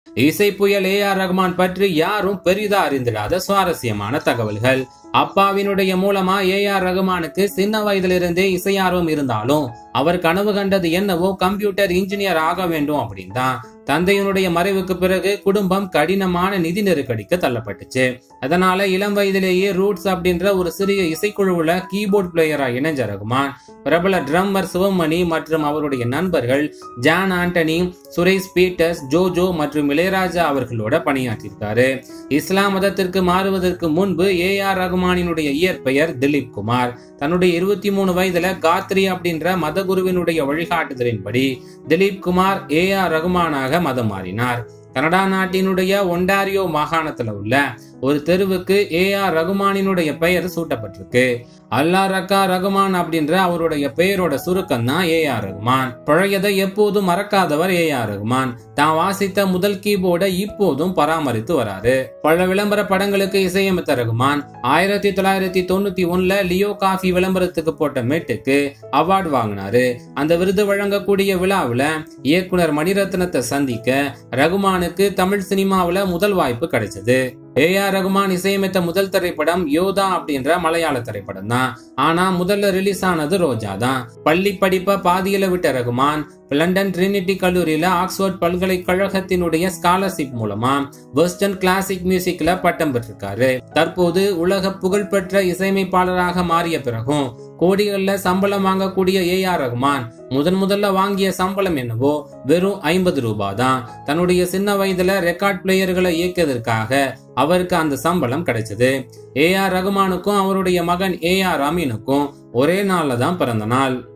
இசை புயல் A R Rahman பற்றி யாரும் பெரிதா அறிந்திடாத சுவாரஸ்யமான தகவல்கள் அப்பாவினுடைய மூலமா ஏ ஆர் ரகுமானுக்கு சின்ன வயதிலிருந்தே இசையார்வம் இருந்தாலும் அவர் கனவு கண்டது என்னவோ கம்ப்யூட்டர் இன்ஜினியர் ஆக வேண்டும் அப்படின்னு தான் தந்தையினுடைய மறைவுக்கு பிறகு குடும்பம் கடினமான நிதி நெருக்கடிக்கு தள்ளப்பட்டுச்சு அதனால இளம் வயதிலேயே ரூட்ஸ் அப்படின்ற ஒரு சிறிய இசைக்குழுவுல கீபோர்ட் பிளேயரா இணைஞ்ச ரகுமான் பிரபல ட்ரம்மர் சிவமணி மற்றும் அவருடைய நண்பர்கள் ஜான் ஆண்டனி சுரேஷ் பீட்டர்ஸ் ஜோஜோ மற்றும் இளையராஜா அவர்களோட பணியாற்றியிருக்காரு இஸ்லாம் மதத்திற்கு மாறுவதற்கு முன்பு ஏ ஆர் ரகுமானினுடைய இயற்பெயர் திலீப் குமார் தன்னுடைய இருபத்தி மூணு வயதுல காத்ரி அப்படின்ற மதகுருவினுடைய வழிகாட்டுதலின்படி திலீப் குமார் ஏ ஆர் ரகுமானாக மதம் மாறினார் கனடா நாட்டினுடைய ஒண்டாரியோ மாகாணத்துல உள்ள ஒரு தெருவுக்கு ஏ ஆர் ரகுமானினுடைய பெயர் சூட்டப்பட்டிருக்கு அல்லா ரக்கா ரகுமான் அப்படின்ற அவருடைய பெயரோட சுருக்கம் தான் ஏ ஆர் ரகுமான் பழையதை எப்போதும் மறக்காதவர் ஏ ஆர் ரகுமான் தான் வாசித்த முதல் கீபோர்டை இப்போதும் பராமரித்து வராரு பல விளம்பர படங்களுக்கு இசையமைத்த ரகுமான் ஆயிரத்தி தொள்ளாயிரத்தி தொண்ணூத்தி ஒண்ணுல லியோ காஃபி விளம்பரத்துக்கு போட்ட மேட்டுக்கு அவார்டு வாங்கினாரு அந்த விருது வழங்கக்கூடிய விழாவுல இயக்குனர் மணிரத்னத்தை சந்திக்க ரகுமானுக்கு தமிழ் சினிமாவுல முதல் வாய்ப்பு கிடைச்சது ஏ ஆர் ரகுமான் இசையமைத்த முதல் திரைப்படம் யோதா அப்படின்ற மலையாள திரைப்படம் தான் ஆனா முதல்ல ரிலீஸ் ஆனது ரோஜா தான் பள்ளி படிப்பை பாதியில விட்ட ரகுமான் லண்டன் ட்ரினிட்டி கல்லூரியில ஆக்ஸ்போர்ட் பல்கலைக்கழகத்தினுடைய ஸ்காலர்ஷிப் மூலமா வெஸ்டர்ன் கிளாசிக் மியூசிக்ல பட்டம் பெற்றிருக்காரு தற்போது உலக புகழ்பெற்ற இசையமைப்பாளராக மாறிய பிறகும் கோடிகள்ல சம்பளம் வாங்கக்கூடிய ஏ ஆர் ரகுமான் முதன் முதல்ல வாங்கிய சம்பளம் என்னவோ வெறும் ஐம்பது ரூபாய் தான் தன்னுடைய சின்ன வயதுல ரெக்கார்ட் பிளேயர்களை இயக்கியதற்காக அவருக்கு அந்த சம்பளம் கிடைச்சது ஏ ஆர் ரகுமானுக்கும் அவருடைய மகன் ஏ ஆர் அமீனுக்கும் ஒரே நாள்ல தான் பிறந்த நாள்